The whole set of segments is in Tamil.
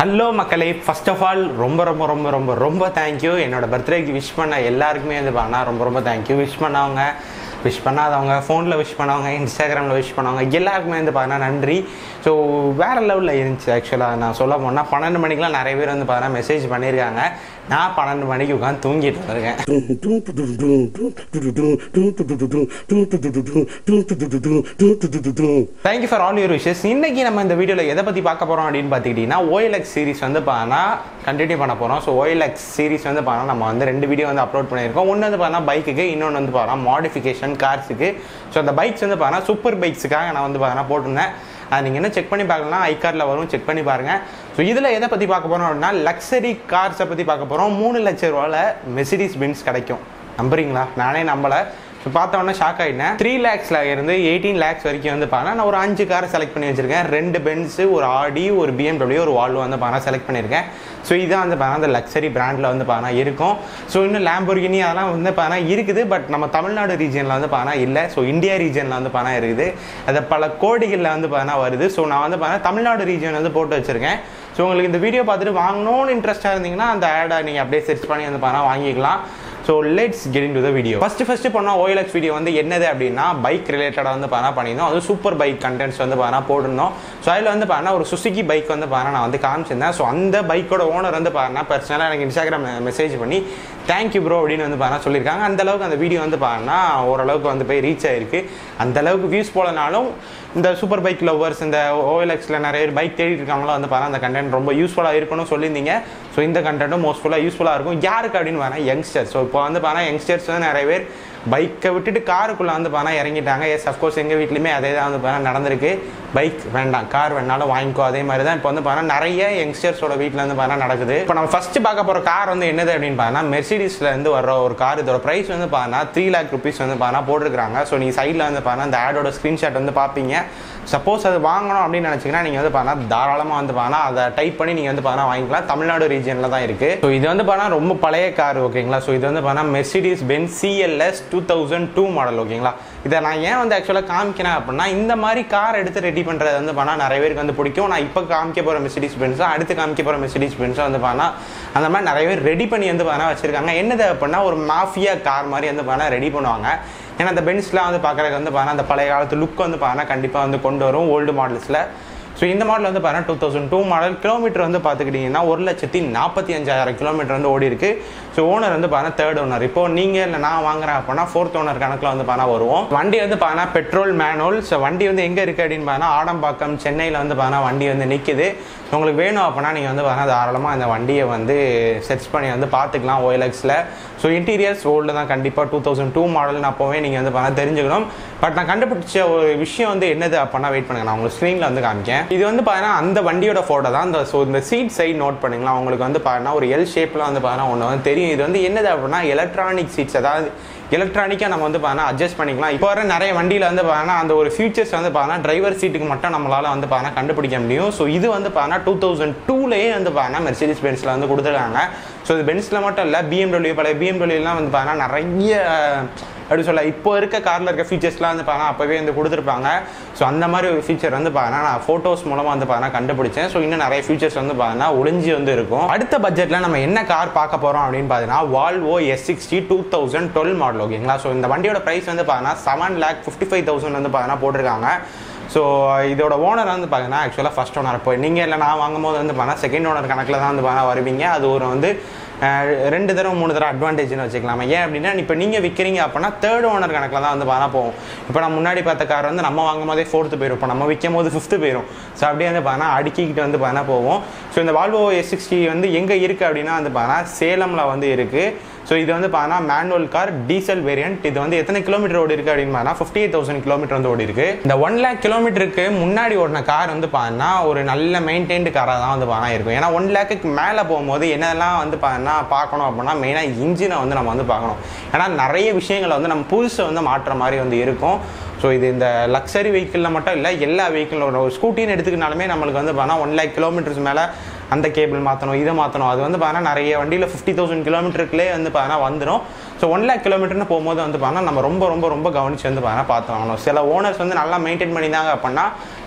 ஹலோ மக்களே ஃபர்ஸ்ட் ஆஃப் ஆல் ரொம்ப ரொம்ப ரொம்ப ரொம்ப ரொம்ப தேங்க்யூ என்னோட பர்த்டேக்கு விஷ் பண்ண எல்லாருக்குமே வந்து பண்ணா ரொம்ப ரொம்ப தேங்க்யூ விஷ் பண்ணவங்க விஷ் பண்ணாதவங்க ஃபோனில் விஷ் பண்ணவங்க இன்ஸ்டாகிராமில் விஷ் பண்ணவங்க எல்லாருக்குமே வந்து பார்த்தா நன்றி ஸோ வேறு லெவலில் இருந்துச்சு ஆக்சுவலாக நான் சொல்ல போனால் பன்னெண்டு மணிக்கெலாம் நிறைய பேர் வந்து பார்த்தா மெசேஜ் பண்ணியிருக்காங்க நான் பன்னெண்டு மணிக்கு உட்காந்து தூங்கிட்டு இருக்கேன் thank you for all your wishes இன்னைக்கு நம்ம இந்த வீடியோவில் எதை பற்றி பார்க்க போகிறோம் அப்படின்னு பார்த்துக்கிட்டிங்கன்னா ஓஎல்எக்ஸ் சீரிஸ் வந்து பார்த்தா கண்டினியூ பண்ண போகிறோம் ஸோ ஓஎல்எக்ஸ் சீரிஸ் வந்து பார்த்தா நம்ம வந்து ரெண்டு வீடியோ வந்து அப்லோட் பண்ணியிருக்கோம் ஒன்று வந்து பார்த்தா பைக்குக்கு இன்னொன்று வந்து பார்த்தா மாடிஃபிகேஷன் கார்ஸுக்கு ஸோ அந்த பைக்ஸ் வந்து பார்த்தா சூப்பர் பைக்ஸுக்காக நான் வந்து பார்த்தா போட்டிருந்தேன் அது நீங்கள் என்ன செக் பண்ணி பார்க்கலாம் ஐகார்டில் வரும் செக் பண்ணி பாருங்கள் ஸோ இதில் எதை பற்றி பார்க்க போகிறோம் அப்படின்னா லக்ஸரி கார்ஸை பற்றி பார்க்க போகிறோம் மூணு லட்ச ரூபாவில் மெசிடிஸ் பென்ஸ் கிடைக்கும் நம்புறீங்களா நானே நம்பலை ஸோ பார்த்தோன்னே ஷாக் ஆகிட்டேன் த்ரீ லேக்ஸில் இருந்து எயிட்டீன் லேக்ஸ் வரைக்கும் வந்து பார்த்தா நான் ஒரு அஞ்சு காரை செலக்ட் பண்ணி வச்சிருக்கேன் ரெண்டு பென்ஸு ஒரு ஆடி ஒரு பிஎம்டபிள்யூ ஒரு வால்வோ வந்து பார்த்தா செலக்ட் பண்ணியிருக்கேன் ஸோ இதான் வந்து பார்த்தா அந்த லக்ஸரி பிராண்டில் வந்து பார்த்தா இருக்கும் ஸோ இன்னும் லேம்போர்கினி அதெல்லாம் வந்து பார்த்தா இருக்குது பட் நம்ம தமிழ்நாடு ரீஜனில் வந்து பார்த்தா இல்லை ஸோ இந்தியா ரீஜனில் வந்து பார்த்தா இருக்குது அது பல கோடிகளில் வந்து பார்த்தா வருது ஸோ நான் வந்து பார்த்தா தமிழ்நாடு ரீஜன் வந்து போட்டு வச்சிருக்கேன் ஸோ உங்களுக்கு இந்த வீடியோ பார்த்துட்டு வாங்கணும்னு இன்ட்ரெஸ்ட்டாக இருந்தீங்கன்னா அந்த ஆடை நீங்கள் அப்படியே சர்ச் பண்ணி வந்து பார்த்தா வாங்கிக்கலாம் so let's get into the video first first பண்ண ஓஎல்எக்ஸ் வீடியோ வந்து என்னது அப்படின்னா பைக் ரிலேட்டடாக வந்து பார்த்தா பண்ணியிருந்தோம் அது சூப்பர் பைக் கண்டென்ட்ஸ் வந்து பார்த்தா போட்டிருந்தோம் ஸோ அதில் வந்து பார்த்தா ஒரு சுசுகி பைக் வந்து பார்த்தா நான் வந்து காமிச்சிருந்தேன் ஸோ அந்த பைக்கோட ஓனர் வந்து பார்த்தா பர்சனலாக எனக்கு இன்ஸ்டாகிராம் மெசேஜ் பண்ணி தேங்க்யூ ப்ரோ அப்படின்னு வந்து பார்த்தா சொல்லியிருக்காங்க அந்த அளவுக்கு அந்த வீடியோ வந்து பார்த்தா ஓரளவுக்கு வந்து போய் ரீச் ஆயிருக்கு அந்த அளவுக்கு வியூஸ் போலனாலும் இந்த சூப்பர் பைக் லவ்வர்ஸ் இந்த ஓஎல்எக்ஸில் நிறைய பேர் பைக் தேடிட்டு இருக்காங்களோ வந்து பார்த்தா அந்த கண்டென்ட் ரொம்ப யூஸ்ஃபுல்லாக இருக்கணும்னு சொல்லியிருந்தீங்க ஸோ இந்த கண்டென்ட்டும் மோஸ்ட்ஃபுல்லாக யூஸ்ஃபுல்லாக இருக்கும் யாருக்கு அப்படின்னு பார்த்தா யங்ஸ்டர் ஸோ இப்போ வந்து பார்த்தா யங்ஸ்டர்ஸ் வந்து நிறைய பேர் பைக்கை விட்டுட்டு காருக்குள்ளே வந்து பார்த்தா இறங்கிட்டாங்க எஸ் அஃப்கோர்ஸ் எங்கள் வீட்லையுமே அதே தான் வந்து பார்த்தா நடந்திருக்கு பைக் வேண்டாம் கார் வேணாலும் வாங்கிக்கோ அதே மாதிரி தான் இப்போ வந்து பார்த்தா நிறைய யங்ஸ்டர்ஸோட வீட்டில் வந்து பார்த்தா நடக்குது இப்போ நம்ம ஃபஸ்ட்டு பார்க்க போகிற கார் வந்து என்னது அப்படின்னு பார்த்தா மெர்சிடிஸில் இருந்து வர ஒரு கார் இதோட ப்ரைஸ் வந்து பார்த்தா த்ரீ லேக் ருபீஸ் வந்து பார்த்தா போட்டிருக்காங்க ஸோ நீங்கள் சைடில் வந்து பார்த்தா அந்த ஆடோட ஸ்க்ரீன்ஷாட் வந்து பார்ப்பீங்க சப்போஸ் அது வாங்கணும் அப்படின்னு நினச்சிங்கன்னா நீங்கள் வந்து பார்த்தா தாராளமாக வந்து பார்த்தா அதை டைப் பண்ணி நீங்கள் வந்து பார்த்தா வாங்கிக்கலாம் தமிழ்நாடு ரீஜனில் தான் இருக்குது ஸோ இது வந்து பார்த்தா ரொம்ப பழைய கார் ஓகேங்களா ஸோ இது வந்து பார்த்தா Mercedes Benz CLS two thousand two model ஓகேங்களா இதை நான் ஏன் வந்து ஆக்சுவலாக காமிக்கிறேன் அப்படின்னா இந்த மாதிரி கார் எடுத்து ரெடி பண்ணுறது வந்து பண்ணால் நிறைய பேருக்கு வந்து பிடிக்கும் நான் இப்போ காமிக்க போகிற மெர்சிடிஸ் பென்ஸோ அடுத்து காமிக்க போகிற மெர்சிடிஸ் பென்ஸோ வந்து பார்த்தா அந்த மாதிரி நிறைய பேர் ரெடி பண்ணி வந்து பார்த்தா வச்சிருக்காங்க என்னது அப்படின்னா ஒரு மாஃபியா கார் மாதிரி வந்து பார்த்தா ரெடி பண்ணுவாங்க ஏன்னா அந்த பென்ஸ்லாம் வந்து பார்க்குறதுக்கு வந்து பார்த்தா அந்த பழைய காலத்து லுக் வந்து பார்த்தா கண்டிப்பாக வந்து கொண்டு வரும் ஓல்டு மாடல்ஸில் ஸோ இந்த மாடல் வந்து பார்த்தீங்கன்னா two thousand two model kilometer வந்து பார்த்துக்கிட்டிங்கன்னா ஒரு லட்சத்தி நாற்பத்தி அஞ்சாயிரம் கிலோமீட்டர் வந்து ஓடி இருக்கு ஸோ ஓனர் வந்து பார்த்தா தேர்ட் ஓனர் இப்போ நீங்கள் இல்லை நான் வாங்குறேன் அப்படின்னா ஃபோர்த் ஓனர் கணக்கில் வந்து பார்த்தா வருவோம் வண்டி வந்து பார்த்தா பெட்ரோல் மேனுவல் ஸோ வண்டி வந்து எங்கே இருக்குது அப்படின்னு பார்த்தா ஆடம்பாக்கம் சென்னையில் வந்து பார்த்தா வண்டி வந்து நிற்குது உங்களுக்கு வேணும் அப்படின்னா நீங்கள் வந்து பார்த்தா தாராளமாக அந்த வண்டியை வந்து சர்ச் பண்ணி வந்து பார்த்துக்கலாம் ஓஎல்எக்ஸில் ஸோ இன்டீரியர்ஸ் ஓல்டு தான் கண்டிப்பாக டூ தௌசண்ட் டூ மாடல் அப்போவே நீங்கள் வந்து பார்த்தா தெரிஞ்சுக்கணும் பட் நான் கண்டுபிடிச்ச ஒரு விஷயம் வந்து என்னது அப்படின்னா வெயிட் பண்ணுங்க நான் உங்களுக்கு ஸ்க்ரீனில் வந்து காமிக்கேன் இது வந்து பார்த்தீங்கன்னா அந்த வண்டியோட ஃபோட்டோ தான் இந்த ஸோ இந்த சீட் சைட் நோட் பண்ணிங்களா உங்களுக்கு வந்து பார்த்தீங்கன்னா ஒரு எல் ஷேப்பில் வந்து பார்த்தீங்கன்னா ஒன்று வந்து தெரியும் இது வந்து என்னது அப்படின்னா எலக்ட்ரானிக் சீட்ஸ் அதாவது எலக்ட்ரானிக்காக நம்ம வந்து பார்த்தா அட்ஜஸ்ட் பண்ணிக்கலாம் இப்போ வர நிறைய வண்டியில் வந்து பார்த்தா அந்த ஒரு ஃபியூச்சர்ஸ் வந்து பார்த்தா டிரைவர் சீட்டுக்கு மட்டும் நம்மளால் வந்து பார்த்தா கண்டுபிடிக்க முடியும் ஸோ இது வந்து பார்த்தா டூ தௌசண்ட் டூலேயே வந்து பார்த்தா மெர்சிடிஸ் பென்ஸில் வந்து கொடுத்துருக்காங்க ஸோ இது பென்ஸில் மட்டும் இல்லை பிஎம்டபிள்யூ பழைய பிஎம்டபிள்யூலாம் வந்து பார்த்தா நிறைய அப்படி சொல்ல இப்போ இருக்க காரில் இருக்க ஃபீச்சர்ஸ்லாம் வந்து பார்த்தா அப்போவே வந்து கொடுத்துருப்பாங்க ஸோ அந்த மாதிரி ஒரு ஃபீச்சர் வந்து பார்த்தா நான் ஃபோட்டோஸ் மூலமாக வந்து பார்த்தா கண்டுபிடிச்சேன் ஸோ இன்னும் நிறைய ஃபீச்சர்ஸ் வந்து பார்த்தா ஒளிஞ்சு வந்து இருக்கும் அடுத்த பட்ஜெட்டில் நம்ம என்ன கார் பார்க்க போகிறோம் அப்படின்னு பார்த்தீங்கன்னா Volvo S sixty two thousand twelve model ஓகேங்களா ஸோ இந்த வண்டியோட ப்ரைஸ் வந்து பார்த்தீங்கன்னா seven lakh fifty five thousand வந்து பார்த்தீங்கன்னா போட்டிருக்காங்க ஸோ இதோட ஓனர் வந்து பார்த்தீங்கன்னா ஆக்சுவலாக ஃபஸ்ட் ஓனர் இப்போ நீங்கள் இல்லை நான் வாங்கும் போது வந்து பார்த்தீங்கன்னா செகண்ட் ஓனர் கணக்கில் தான் வந்து பார்த்தா வருவீங்க அது ஒரு வந்து ரெண்டு தடவை மூணு தடவை அட்வான்டேஜ்னு வச்சுக்கலாமா ஏன் அப்படின்னா இப்போ நீங்கள் விற்கிறீங்க அப்படின்னா தேர்ட் ஓனர் கணக்கில் தான் வந்து பார்த்தா போகும் இப்போ நான் முன்னாடி பார்த்த கார் வந்து நம்ம வாங்கும் போதே ஃபோர்த்து போயிடும் இப்போ நம்ம விற்கும் போது ஃபிஃப்த்து போயிடும் ஸோ அப்படியே வந்து பார்த்தா அடுக்கிக்கிட்டு வந்து பார்த்தா போவோம் ஸோ இந்த வால்வோ எஸ் சிக்ஸ்டி வந்து எங்கே இருக்குது அப்படின்னா வந்து பார்த்தா சேலமில் வந்து இருக்குது ஸோ இது வந்து பார்த்தா மேனுவல் கார் டீசல் வேரியன்ட் இது வந்து எத்தனை கிலோமீட்டர் ஓடி இருக்கு அப்படின்னு பார்த்தா ஃபிஃப்டி எயிட் தௌசண்ட் கிலோமீட்டர் வந்து ஓடி இருக்கு இந்த ஒன் லேக் கிலோமீட்டருக்கு முன்னாடி ஓடின கார் வந்து பார்த்தா ஒரு நல்ல மெயின்டைன்டு காராக தான் வந்து பார்த்தா இருக்கும் ஏன்னா ஒன் லேக்குக்கு மேலே போகும்போது என்னெல்லாம் வந்து பார்த்தா பார்க்கணும் அப்படின்னா மெயினாக இன்ஜினை வந்து நம்ம வந்து பார்க்கணும் ஏன்னா நிறைய விஷயங்களை வந்து நம்ம புதுசை வந்து மாற்றுற மாதிரி வந்து இருக்கும் ஸோ இது இந்த லக்ஸரி வெஹிக்கிளில் மட்டும் இல்லை எல்லா வெஹிக்கிளோட ஒரு ஸ்கூட்டின்னு எடுத்துக்கினாலுமே நம்மளுக்கு வந்து பார்த்தா ஒன் லேக் கிலோமீட்டர்ஸ் மேலே அந்த கேபிள் மாற்றணும் இதை மாற்றணும் அது வந்து பார்த்தா நிறைய வண்டியில் ஃபிஃப்டி தௌசண்ட் கிலோமீட்டருக்குள்ளே வந்து பார்த்தா வந்துடும் ஸோ ஒன் லேக் கிலோமீட்டர்னு போகும்போது வந்து பார்த்தா நம்ம ரொம்ப ரொம்ப ரொம்ப கவனிச்சு வந்து பார்த்தா பார்த்து வாங்கணும் சில ஓனர்ஸ் வந்து நல்லா மெயின்டைன் பண்ணியிருந்தாங்க அப்படின்னா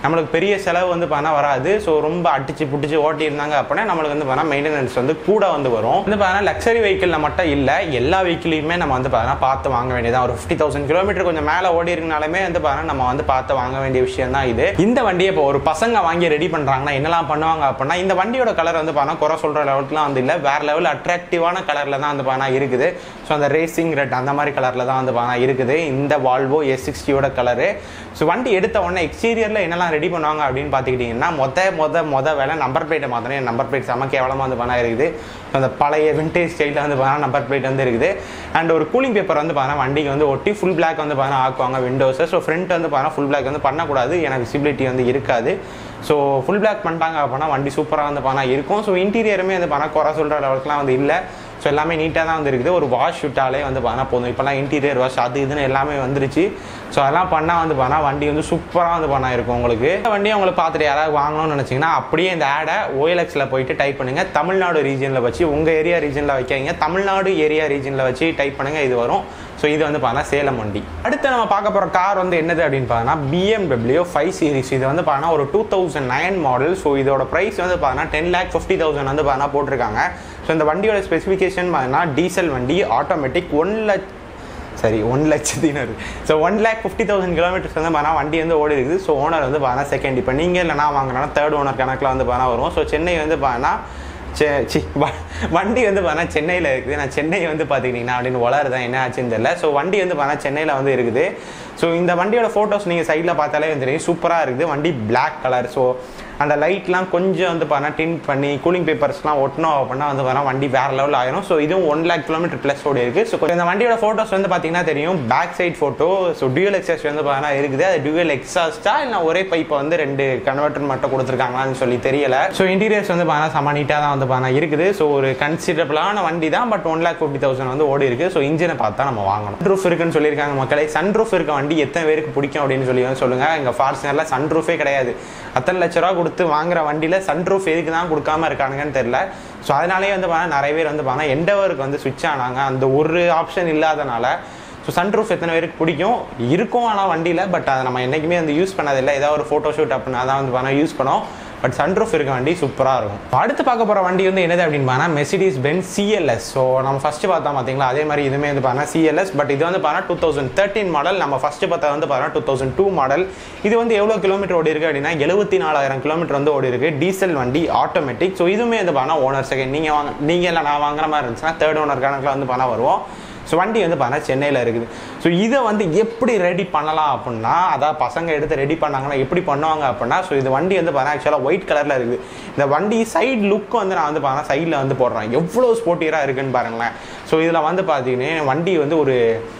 நம்மளுக்கு பெரிய செலவு வந்து பார்த்தா வராது ஸோ ரொம்ப அடிச்சு புடிச்சு ஓட்டி இருந்தாங்க அப்படின்னா நம்மளுக்கு வந்து பார்த்தா மெயின்டெனன்ஸ் வந்து கூட வந்து வரும் வந்து பார்த்தா லக்ஸரி வெஹிக்கிளில் மட்டும் இல்லை எல்லா வெஹிக்கிளையுமே நம்ம வந்து பார்த்தா பார்த்து வாங்க வேண்டியதான் ஒரு ஃபிஃப்டி தௌசண்ட் கிலோமீட்டர் கொஞ்சம் மேலே ஓடி இருக்கனாலுமே வந்து பார்த்தா நம்ம வந்து பார்த்து வாங்க வேண்டிய விஷயம் தான் இது இந்த வண்டியை இப்போ ஒரு பசங்க வாங்கி ரெடி பண்ணுறாங்கன்னா என்னெல்லாம் பண்ணுவாங்க அப்படின்னா இந்த வண்டியோட கலர் வந்து பார்த்தா குறை சொல்கிற லெவலுக்குலாம் வந்து இல்லை வேற லெவல் அட்ராக்டிவான கலரில் தான் வந்து பார்த்தா இருக்குது ஸோ அந்த ரேசிங் ரெட் அந்த மாதிரி கலரில் தான் வந்து பார்த்தா இருக்குது இந்த வால்வோ எஸ் சிக்ஸ்டியோட கலரு ஸோ வண்டி எடுத்த உடனே எக்ஸ்டீரியரில் என்னெல்லாம் ரெடி பண்ணுவாங்க அப்படின்னு பார்த்துக்கிட்டிங்கன்னா மொத மொத மொத வேலை நம்பர் பிளேட்டை மாத்திரம் நம்பர் பிளேட் செம கேவலமாக வந்து பண்ணா இருக்குது So, அந்த பழைய விண்டேஜ் ஸ்டைலில் வந்து பார்த்தா நம்பர் பிளேட் வந்து இருக்குது அண்ட் ஒரு கூலிங் பேப்பர் வந்து பார்த்தா வண்டிக்கு வந்து ஒட்டி ஃபுல் பிளாக் வந்து பார்த்தா ஆக்குவாங்க விண்டோஸை ஸோ ஃப்ரண்ட் வந்து பார்த்தா ஃபுல் பிளாக் வந்து பண்ணக்கூடாது ஏன்னா விசிபிலிட்டி வந்து இருக்காது ஸோ ஃபுல் பிளாக் பண்ணிட்டாங்க அப்படின்னா வண்டி சூப்பராக வந்து பார்த்தா இருக்கும் ஸோ இன்டீரியருமே வந்து பார்த்தா குறை சொல்கிற அளவுக்குலாம் வந்து இல்லை ஸோ எல்லாமே நீட்டாக தான் வந்து இருக்குது ஒரு வாஷ் விட்டாலே வந்து பார்த்தா போதும் இப்போலாம் இன்டீரியர் வாஷ் அது இதுன்னு எல்லாமே வந்துருச்சு ஸோ அதெல்லாம் பண்ணால் வந்து பார்த்தா வண்டி வந்து சூப்பராக வந்து பண்ணா இருக்கும் உங்களுக்கு இந்த வண்டியை உங்களுக்கு பார்த்துட்டு யாராவது வாங்கணும்னு நினச்சிங்கன்னா அப்படியே இந்த ஆடை ஓஎல்எக்ஸில் போயிட்டு டைப் பண்ணுங்கள் தமிழ்நாடு ரீஜனில் வச்சு உங்கள் ஏரியா ரீஜனில் வைக்காதீங்க தமிழ்நாடு ஏரியா ரீஜனில் வச்சு டைப் பண்ணுங்கள் இது வரும் ஸோ இது வந்து பார்த்தா சேலம் வண்டி அடுத்து நம்ம பார்க்க போகிற கார் வந்து என்னது அப்படின்னு பார்த்தோன்னா பிஎம்டபிள்யூ ஃபைவ் சீரிஸ் இது வந்து பார்த்தா ஒரு two thousand nine model so இதோட ப்ரைஸ் வந்து பார்த்தா டென் லேக் ஃபிஃப்டி தௌசண்ட் வந்து பார்த்தா போட்டிருக்காங்க ஸோ இந்த வண்டியோட ஸ்பெசிஃபிகேஷன் பார்த்தீங்கன்னா டீசல் வண்டி ஆட்டோமேட்டிக் ஒன் லட்ச சரி ஒன் லட்சத்தினர் so one lakh fifty thousand kilometers வந்து பார்த்தா வண்டி வந்து ஓடி இருக்குது ஸோ ஓனர் வந்து பார்த்தா செகண்ட் இப்போ நீங்கள் இல்லைனா வாங்கினா தேர்ட் ஓனர் கணக்கில் வந்து பார்த்தா வரும் ஸோ சென்னை வந்து பார்த்தா சே சி வ- வண்டி வந்து பார்த்தா சென்னையில் இருக்குது நான் சென்னை வந்து பார்த்துக்கிட்டிங்கன்னா அப்படின்னு வளருதான் என்ன ஆச்சுன்னு தெரியல ஸோ வண்டி வந்து பார்த்தா சென்னையில் வந்து இருக்குது ஸோ இந்த வண்டியோட ஃபோட்டோஸ் நீங்கள் சைடில் பார்த்தாலே வந்து தெரியும் சூப்பராக இருக்குது வண்டி Black கலர் ஸோ அந்த லைட்லாம் கொஞ்சம் வந்து பார்த்தா டின் பண்ணி கூலிங் பேப்பர்ஸ்லாம் ஒட்டணும் அப்படின்னா வந்து பார்த்தா வண்டி வேற லெவல் ஆயிரும் ஸோ இதுவும் ஒன் லேக் கிலோமீட்டர் ப்ளஸ் ஓடி இருக்கு ஸோ இந்த வண்டியோட ஃபோட்டோஸ் வந்து பார்த்தீங்கன்னா தெரியும் back side photo so dual exhaust வந்து பார்த்தா இருக்குது அது டியூல் எக்ஸாஸ்டா இல்லை ஒரே பைப்பை வந்து ரெண்டு கன்வெர்டர் மட்டும் கொடுத்துருக்காங்களான்னு சொல்லி தெரியல ஸோ இன்டீரியர்ஸ் வந்து பார்த்தா செம நீட்டாக தான் வந்து பார்த்தா இருக்குது ஸோ ஒரு கன்சிடரபிளான வண்டி தான் but one lakh fifty thousand வந்து ஓடி இருக்கு ஸோ இன்ஜினை பார்த்தா நம்ம வாங்கணும் சன்ரூஃப் இருக்குன்னு சொல்லியிருக்காங்க மக்களே சன்ரூஃப் இருக்க வண்டி எத்தனை பேருக்கு பிடிக்கும் அப்படின்னு சொல்லி வந்து சொல்லுங்க இங்க ஃபார்ச்சுனர்ல சன்ரூஃபே கிடையாது அத்தனை லட்ச ரூபா கொடுத்து வாங்குற வண்டியில சன்ரூஃப் எதுக்கு தான் கொடுக்காம இருக்கானுங்கன்னு தெரியல ஸோ அதனாலேயே வந்து பார்த்தா நிறைய பேர் வந்து பார்த்தா எண்டவருக்கு வந்து சுவிட்ச் ஆனாங்க அந்த ஒரு ஆப்ஷன் இல்லாதனால ஸோ சன்ரூஃப் எத்தனை பேருக்கு பிடிக்கும் இருக்கும் ஆனால் வண்டியில் பட் அதை நம்ம என்றைக்குமே வந்து யூஸ் பண்ணதில்லை ஏதாவது ஒரு ஃபோட்டோ ஷூட் அப்படின்னா தான் வந்து பார்த்தா யூஸ் பண்ணோம் பட் சன்ரூஃப் இருக்க வண்டி சூப்பராக இருக்கும் இப்ப அடுத்து பார்க்க போகிற வண்டி வந்து என்னது அப்படின்னு பார்த்தா மெசிடிஸ் பென் சிஎல்எஸ் ஸோ நம்ம ஃபஸ்ட்டு பார்த்தோம் பார்த்தீங்களா அதே மாதிரி இதுவுமே வந்து பார்த்தா சிஎல்எஸ் பட் இது வந்து பார்த்தா டூ தௌசண்ட் தேர்ட்டின் மாடல் நம்ம ஃபஸ்ட்டு பார்த்தா வந்து பார்த்தா டூ தௌசண்ட் டூ மாடல் இது வந்து எவ்வளோ கிலோமீட்டர் ஓடி இருக்கு அப்படின்னா எழுபத்தி நாலாயிரம் கிலோமீட்டர் வந்து ஓடி இருக்கு டீசல் வண்டி ஆட்டோமேட்டிக் ஸோ இதுவுமே வந்து பார்த்தா ஓனர் செகண்ட் நீங்கள் வாங்க நீங்கள் இல்லை நான் வாங்குற மாதிரி இருந்துச்சுன்னா தேர்ட் ஓனர் கணக்கில் வந்து பார்த்தா வருவோம் ஸோ வண்டி வந்து பார்த்தா சென்னையில் இருக்குது ஸோ இதை வந்து எப்படி ரெடி பண்ணலாம் அப்படின்னா அதாவது பசங்க எடுத்து ரெடி பண்ணாங்கன்னா எப்படி பண்ணுவாங்க அப்படின்னா ஸோ இது வண்டி வந்து பார்த்தா ஆக்சுவலாக ஒயிட் கலரில் இருக்குது இந்த வண்டி சைடு லுக் வந்து நான் வந்து பார்த்தா சைடில் வந்து போடுறேன் எவ்வளோ ஸ்போர்ட்டியராக இருக்குன்னு பாருங்களேன் ஸோ இதில் வந்து பார்த்தீங்கன்னா வண்டி வந்து ஒரு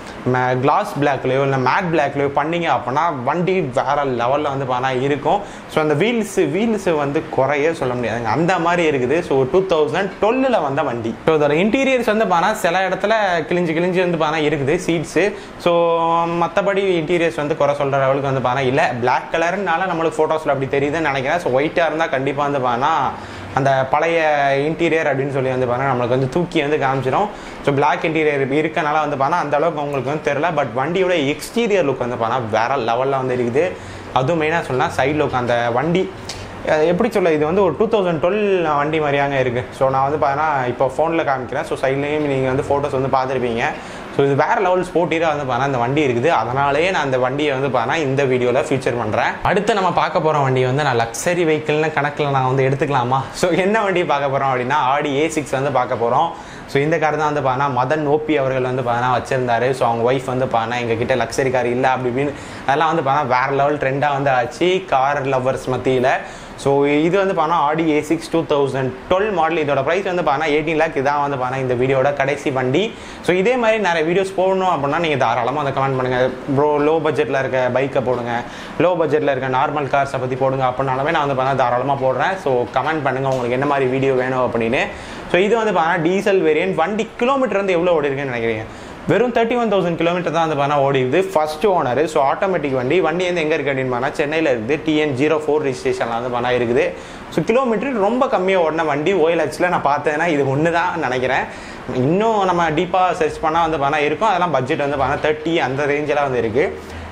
கிளாஸ் பிளாக்லையோ இல்லை மேட் பிளாக்லையோ பண்ணீங்க அப்படின்னா வண்டி வேற லெவலில் வந்து பார்த்தா இருக்கும் ஸோ அந்த வீல்ஸு வீல்ஸு வந்து குறைய சொல்ல முடியாதுங்க அந்த மாதிரி இருக்குது ஸோ டூ தௌசண்ட் டுவெல்லில் வந்த வண்டி ஸோ இதோட இன்டீரியர்ஸ் வந்து பார்த்தா சில இடத்துல கிழிஞ்சு கிழிஞ்சு வந்து பார்த்தா இருக்குது சீட்ஸு ஸோ மற்றபடி இன்டீரியர்ஸ் வந்து குறை சொல்கிற லெவலுக்கு வந்து பார்த்தா இல்லை பிளாக் கலர்னால நம்மளுக்கு ஃபோட்டோஸில் அப்படி தெரியுதுன்னு நினைக்கிறேன் ஸோ ஒயிட்டாக இருந்தால் கண்டிப்பாக வந்து பார்த்தா அந்த பழைய இன்டீரியர் அப்படின்னு சொல்லி வந்து பார்த்தா நம்மளுக்கு வந்து தூக்கி வந்து காமிச்சிடும் ஸோ பிளாக் இன்டீரியர் இருக்கனால வந்து பார்த்தா அந்த அளவுக்கு உங்களுக்கு வந்து தெரில பட் வண்டியோட எக்ஸ்டீரியர் லுக் வந்து பார்த்தா வேற லெவலில் வந்து இருக்குது அதுவும் மெயினாக சொன்னால் சைட் லுக் அந்த வண்டி அது எப்படி சொல்ல இது வந்து ஒரு டூ தௌசண்ட் டுவெல் வண்டி மாதிரியாங்க இருக்குது ஸோ நான் வந்து பார்த்தீங்கன்னா இப்போ ஃபோனில் காமிக்கிறேன் ஸோ சைட்லேயும் நீங்கள் வந்து ஃபோட்டோஸ் வந்து பார்த்துருப்பீங்க ஸோ இது வேறு லெவல் ஸ்போர்ட்டியாக வந்து பார்த்தா இந்த வண்டி இருக்குது அதனாலேயே நான் அந்த வண்டியை வந்து பார்த்தா இந்த வீடியோவில் ஃபீச்சர் பண்ணுறேன் அடுத்து நம்ம பார்க்க போகிற வண்டி வந்து நான் லக்ஸரி வெஹிக்கிள்னு கணக்கில் நான் வந்து எடுத்துக்கலாமா ஸோ என்ன வண்டி பார்க்க போகிறோம் அப்படின்னா ஆடி ஏ சிக்ஸ் வந்து பார்க்க போகிறோம் ஸோ இந்த கார் தான் வந்து பார்த்தா மதன் ஓபி அவர்கள் வந்து பார்த்தா வச்சிருந்தாரு ஸோ அவங்க ஒய்ஃப் வந்து பார்த்தா எங்கள் கிட்ட லக்ஸரி கார் இல்லை அப்படி இப்படின்னு அதெல்லாம் வந்து பார்த்தா வேற லெவல் ட்ரெண்டாக வந்து ஆச்சு கார் லவ்வர்ஸ் மத்தியில் ஸோ இது வந்து பார்த்தா Audi A six two thousand twelve model இதோட ப்ரைஸ் வந்து பார்த்தா எயிட்டீன் லேக் இதான் வந்து பார்த்தா இந்த வீடியோட கடைசி வண்டி ஸோ இதே மாதிரி நிறைய வீடியோஸ் போடணும் அப்படின்னா நீங்கள் தாராளமாக அதை கமெண்ட் பண்ணுங்கள் ப்ரோ லோ பட்ஜெட்டில் இருக்க பைக்கை போடுங்க லோ பட்ஜெட்டில் இருக்க நார்மல் கார்ஸை பற்றி போடுங்க அப்படின்னாலுமே நான் வந்து பார்த்தா தாராளமாக போடுறேன் ஸோ கமெண்ட் பண்ணுங்கள் உங்களுக்கு என்ன மாதிரி வீடியோ வேணும் அப்படின்னு ஸோ இது வந்து பார்த்தா டீசல் வேரியன்ட் வண்டி கிலோமீட்டர் வந்து எவ்வளோ ஓடி இருக்குன்னு நினைக்கிறீங்க வெறும் தேர்ட்டி ஒன் தௌசண்ட் கிலோமீட்டர் தான் வந்து பார்த்தா ஓடிடுது ஃபர்ஸ்ட் ஓனர் ஸோ ஆட்டோமேட்டிக் வண்டி வண்டி வந்து எங்கே இருக்குது அப்படின்னு பார்த்தா சென்னையில் இருக்குது டிஎன் ஜீரோ ஃபோர் ரிஜிஸ்ட்ரேஷனில் வந்து பண்ணா இருக்குது ஸோ கிலோமீட்டர் ரொம்ப கம்மியாக ஓடின வண்டி ஓஎல்எக்ஸில் நான் பார்த்தேன்னா இது ஒன்று தான் நினைக்கிறேன் இன்னும் நம்ம டீப்பாக சர்ச் பண்ணால் வந்து பார்த்தா இருக்கும் அதெல்லாம் பட்ஜெட் வந்து பார்த்தா தேர்ட்டி அந்த ரேஞ்செலாம் வந்து இருக்குது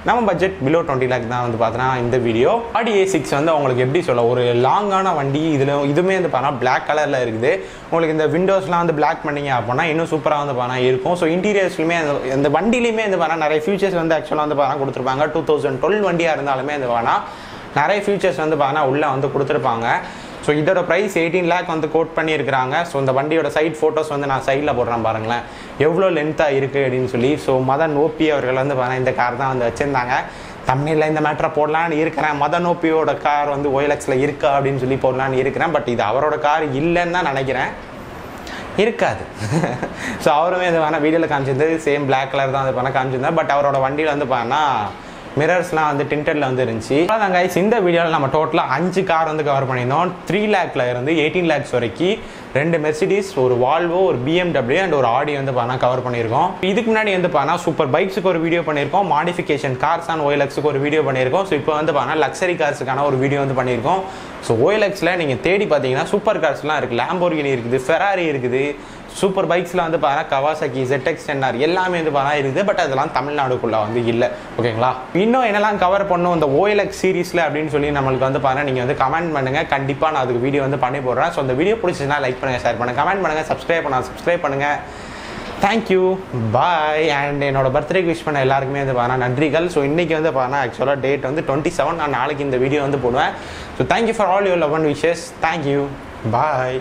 நம்ம பட்ஜெட் பிலோ டுவெண்ட்டி லேக் தான் வந்து பார்த்தோன்னா இந்த வீடியோ ஆடி ஏ சிக்ஸ் வந்து உங்களுக்கு எப்படி சொல்ல ஒரு லாங்கான வண்டி இதில் இதுவுமே வந்து பார்த்தா பிளாக் கலரில் இருக்குது உங்களுக்கு இந்த விண்டோஸ்லாம் வந்து பிளாக் பண்ணீங்க அப்படின்னா இன்னும் சூப்பராக வந்து பார்த்தா இருக்கும் ஸோ இன்டீரியர்ஸ்லையுமே அந்த இந்த வண்டிலையுமே வந்து பார்த்தா நிறைய ஃபியூச்சர்ஸ் வந்து ஆக்சுவலாக வந்து பார்த்தா கொடுத்துருப்பாங்க டூ தௌசண்ட் டுவெல் வண்டியாக இருந்தாலுமே வந்து பார்த்தா நிறைய ஃபியூச்சர்ஸ் வந்து பார்த்தா உள்ளே வந்து கொடுத்துருப்பாங்க ஸோ இதோட ப்ரைஸ் எயிட்டீன் லேக் வந்து கோட் பண்ணியிருக்கிறாங்க ஸோ இந்த வண்டியோட சைட் ஃபோட்டோஸ் வந்து நான் சைடில் போடுறேன் பாருங்களேன் எவ்வளோ லென்த்தாக இருக்குது அப்படின்னு சொல்லி ஸோ மதன் ஓபி அவர்கள் வந்து பாருங்க இந்த கார் தான் வந்து வச்சுருந்தாங்க தமிழில் இந்த மேட்டரை போடலான்னு இருக்கிறேன் மதன் ஓபியோட கார் வந்து ஓஎல்எக்ஸில் இருக்கா அப்படின்னு சொல்லி போடலான்னு இருக்கிறேன் பட் இது அவரோட கார் இல்லைன்னு தான் நினைக்கிறேன் இருக்காது ஸோ அவருமே இது வேணால் வீடியோவில் காமிச்சிருந்தது சேம் பிளாக் கலர் தான் அது பண்ண காமிச்சிருந்தேன் பட் அவரோட வண்டியில் வந்து பார்த்தா மிரர்ஸ்லாம் வந்து டிண்டட்ல வந்து இருந்துச்சு அதான் கைஸ் இந்த வீடியோவில் நம்ம டோட்டலாக அஞ்சு கார் வந்து கவர் பண்ணியிருந்தோம் த்ரீ லேக்ல இருந்து எயிட்டீன் லேக்ஸ் வரைக்கும் ரெண்டு மெர்சிடிஸ் ஒரு வால்வோ ஒரு பிஎம்டபிள்யூ அண்ட் ஒரு ஆடி வந்து பார்த்தா கவர் பண்ணியிருக்கோம் இதுக்கு முன்னாடி வந்து பார்த்தா சூப்பர் பைக்ஸுக்கு ஒரு வீடியோ பண்ணியிருக்கோம் மாடிஃபிகேஷன் கார்ஸ் அண்ட் ஓஎல்எக்ஸுக்கு ஒரு வீடியோ பண்ணியிருக்கோம் ஸோ இப்போ வந்து பார்த்தா லக்ஸரி கார்ஸுக்கான ஒரு வீடியோ வந்து பண்ணியிருக்கோம் ஸோ ஓஎல்எக்ஸில் நீங்கள் தேடி பார்த்தீங்கன்னா சூப்பர் கார்ஸ்லாம் இருக்குது லேம்போர்கினி இருக்குது ஃபெராரி இருக்குது சூப்பர் பைக்ஸில் வந்து பார்த்தா கவாசக்கி ZX டென்ஆர் எல்லாமே வந்து பார்த்தா இருக்குது பட் அதெல்லாம் தமிழ்நாடுக்குள்ளே வந்து இல்லை ஓகேங்களா இன்னும் என்னெல்லாம் கவர் பண்ணும் இந்த ஓஎல்எக்ஸ் சீரிஸில் அப்படின்னு சொல்லி நம்மளுக்கு வந்து பார்த்தா நீங்கள் வந்து கமெண்ட் பண்ணுங்கள் கண்டிப்பாக நான் அதுக்கு வீடியோ வந்து பண்ணி போடுறேன் ஸோ அந்த வீடியோ பிடிச்சிச்சுன்னா லைக் பண்ணுங்கள் ஷேர் பண்ணுங்கள் கமெண்ட் பண்ணுங்கள் சப்ஸ்கிரைப் பண்ண சப்ஸ்கிரைப் பண்ணுங்கள் தேங்க்யூ பாய் அண்ட் என்னோட பர்த்டேக்கு விஷ் பண்ண எல்லாருக்குமே வந்து பாருங்க நன்றிகள் ஸோ இன்னைக்கு வந்து பாருங்க ஆக்சுவலாக டேட் வந்து டுவெண்ட்டி செவன் நான் நாளைக்கு இந்த வீடியோ வந்து போடுவேன் so thank you for all your love and wishes thank you bye